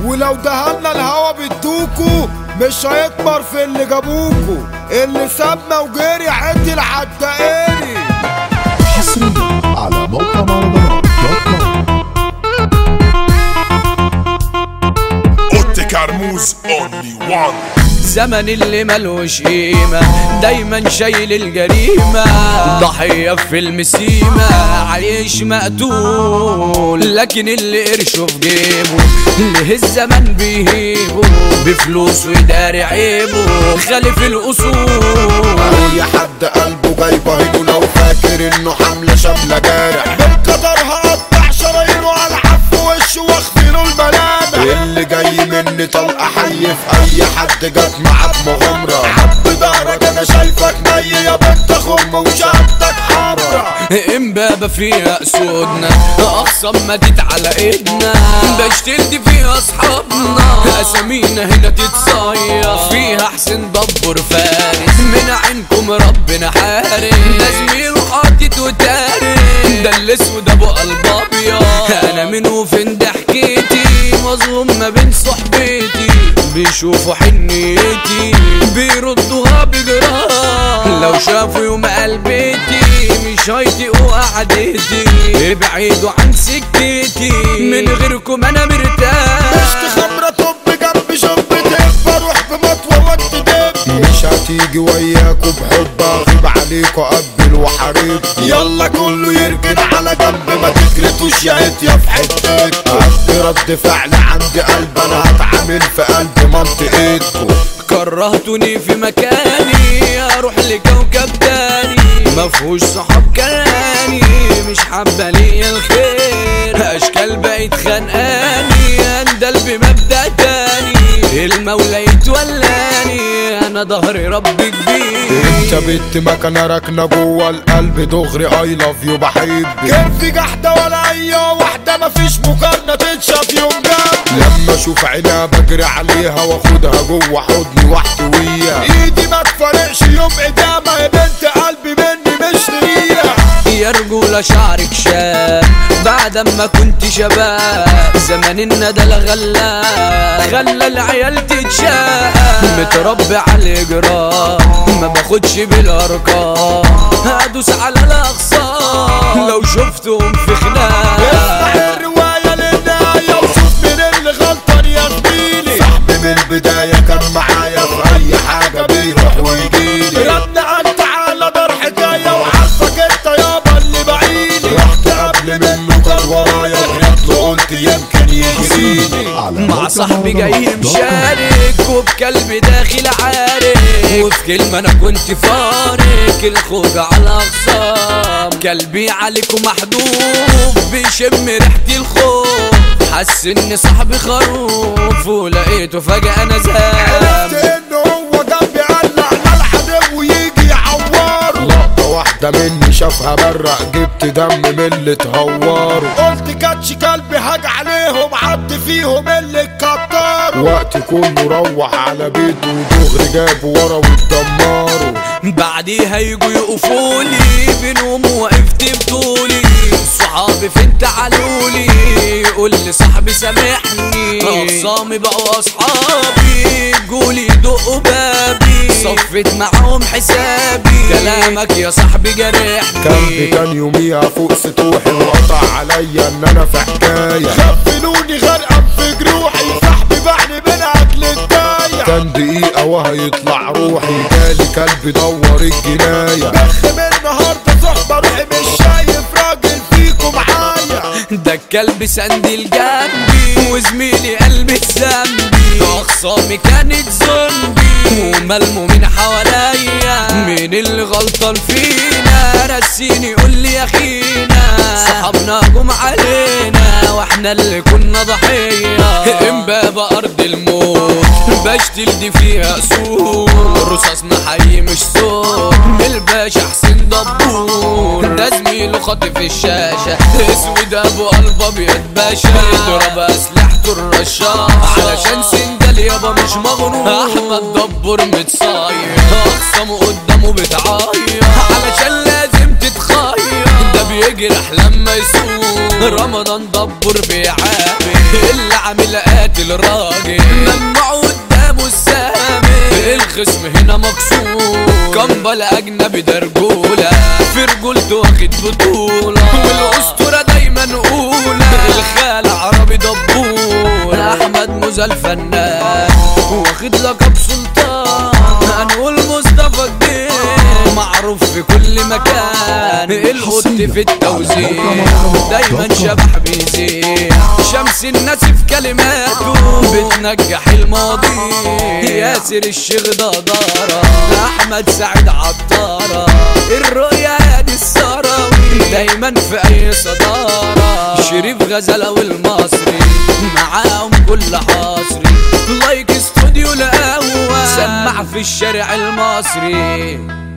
ولو دهنا الهوا بيدوكوا مش هيكبر في اللي جابوكوا اللي سابنا وجري عدي العدائري حصريا على موقع مهرجانات دوت كوم اوتي كرموز اونلي وان زمن اللي ملوش قيمة دايما شايل الجريمة ضحية في المسيمة عايش مقتول لكن اللي قرشه في جيبه اللي الزمن بيهيبه بفلوسه يداري عيبه خالف الأصول اي حد قلبه جايبه هينه لو فاكر انه حملة شاملة جارح بالقدر هقطع شرايينه على العف وشه واخفيله الملامح اللي جاي مني طلقة حي في اي حد جت معاك مغامرة حب ظهرك انا شايفك ني يا بنت خم وشهادتك حمرا امبابة فيها اسودنا اخصم مدت على ايدنا بشتلت فيها اصحابنا اسامينا هنا تتصير فيها حسين دبر فارس من عينكم ربنا حارس ده زميل حاطط وتارس ده الاسود ابو قلب ابيض انا من وفين ضحكتي مظلوم ما بين صحبتي بيشوفوا حنيتي بيردوها بجراح لو شافوا يوم قلبتي مش هيطيقوا قعدتي ابعدوا عن سكتي من غيركم انا مرتاح مش خمرة طب جنب شبتك بروح بمطوة وقت دب مش هتيجي وياكوا بحب اغيب عليكوا قبل وحريب يلا كله يركن على جنب ما تجرتوش يا هتيا في حتتك قد رد فعل عندي قلب انا هتعامل في قلب منطقتكوا كرهتوني في مكاني اروح لكوكب تاني مفهوش صحاب كراني مش حابة لي الخير اشكال بقت خانقاني اندل بمبدأ تاني المولى يتولاني انا ظهري رب كبير انت بنت مكانة راكنة جوه القلب دغري اي لاف يو بحبك كان في جحدة ولا اي واحدة مفيش مقارنة تتشاف يوم جنب لما اشوف عينها بجري عليها واخدها جوه حضني واحتويها ايدي ما تفارقش يوم قدامها يا بنت قلبي مني مش ليها يا رجولة شعرك شاب بعد ما كنت شباب زمن الندى غلا خلى العيال تتشاق متربي على الاجرام ما باخدش بالارقام هدوس على الاقصام لو شفتهم في افتح خناق الرواية للنهاية وشوف مين اللي غلطان يا زميلي صاحبي من البداية كان معايا في أي حاجة بيروح ويجيلي رد أنت على دار حكاية وعارفك أنت يابا اللي بعيلي رحت قبل منه كان ورايا جريت له قلت يمكن يجيلي على مع موقع صاحبي جاي مهرجانات دوت كوم. مشارك وبكلب داخل عارك وفي كلمة أنا كنت فارق الخوج على أقسام قلبي عليكم محدود بيشم ريحة الخوف حس إن صاحبي خروف ولقيته فجأة أنا عرفت زام إنه هو جنبي قلع على العدو ويجي يعوره لقطة واحدة مني شافها برق جبت دم من اللي تهوروا قلت كاتش كلبي هاج عليهم عد فيهم اللي اتكتروا وقت كله روح على بيته ودغري جابوا ورا واتدمروا بعديها يجوا يقفولي بينهم وقفت بطولي صحابي فين تعالولي يقول لي صاحبي سامحني اخصامي بقوا اصحابي جولي دقوا بابي صفت معاهم حسابي كلامك يا صاحبي كلبي جرحني كان يوميها فوق سطوحي وقطع عليا ان انا في حكايه غفلوني غرقان في جروحي صاحبي باعني من اكل الدايه كان دقيقه وهيطلع روحي جالي كلبي دور الجنايه بخ من النهارده صحبه روحي مش شايف راجل فيكم معايا ده الكلب سندل جنبي وزميلي قلبي ذنبي اخصامي كانت زومبي وملمو من حواليا مين اللي غلطان فينا رسيني يقول لي يا اخينا صحابنا جم علينا واحنا اللي كنا ضحيه امبابة ارض الموت بشتل دي فيها سور رصاصنا حي مش صوت الباشا حسين دبور ده زميله خاطف الشاشة اسود ابو قلب ابيض باشا يضرب اسلحته الرشاش علشان سندل يابا مش مغرور احمد دبور متصاير اخصمه قدامه بتعاير علشان لازم تتخير ده بيجرح لما يسوق رمضان دبر بيعامل اللي عامل قاتل راجل ممنوع قدامه السامي الخصم هنا مكسور كمبل اجنبي ده رجوله في رجولته واخد بطوله والاسطوره دايما اولى الخال عربي دبور احمد موزة الفنان واخد لقب سلطان هنقول مصطفى الدين معروف في كل مكان القط في التوزيع دايما شبح بيزيع شمس الناس في كلماته بتنجح الماضي ياسر الشيخ ده دارة احمد سعيد عطارة الرؤيا هادي السراوي دايما في اي صدارة شريف غزلة والمصري معاهم كل حصري لايك استوديو الاول سمع في الشارع المصري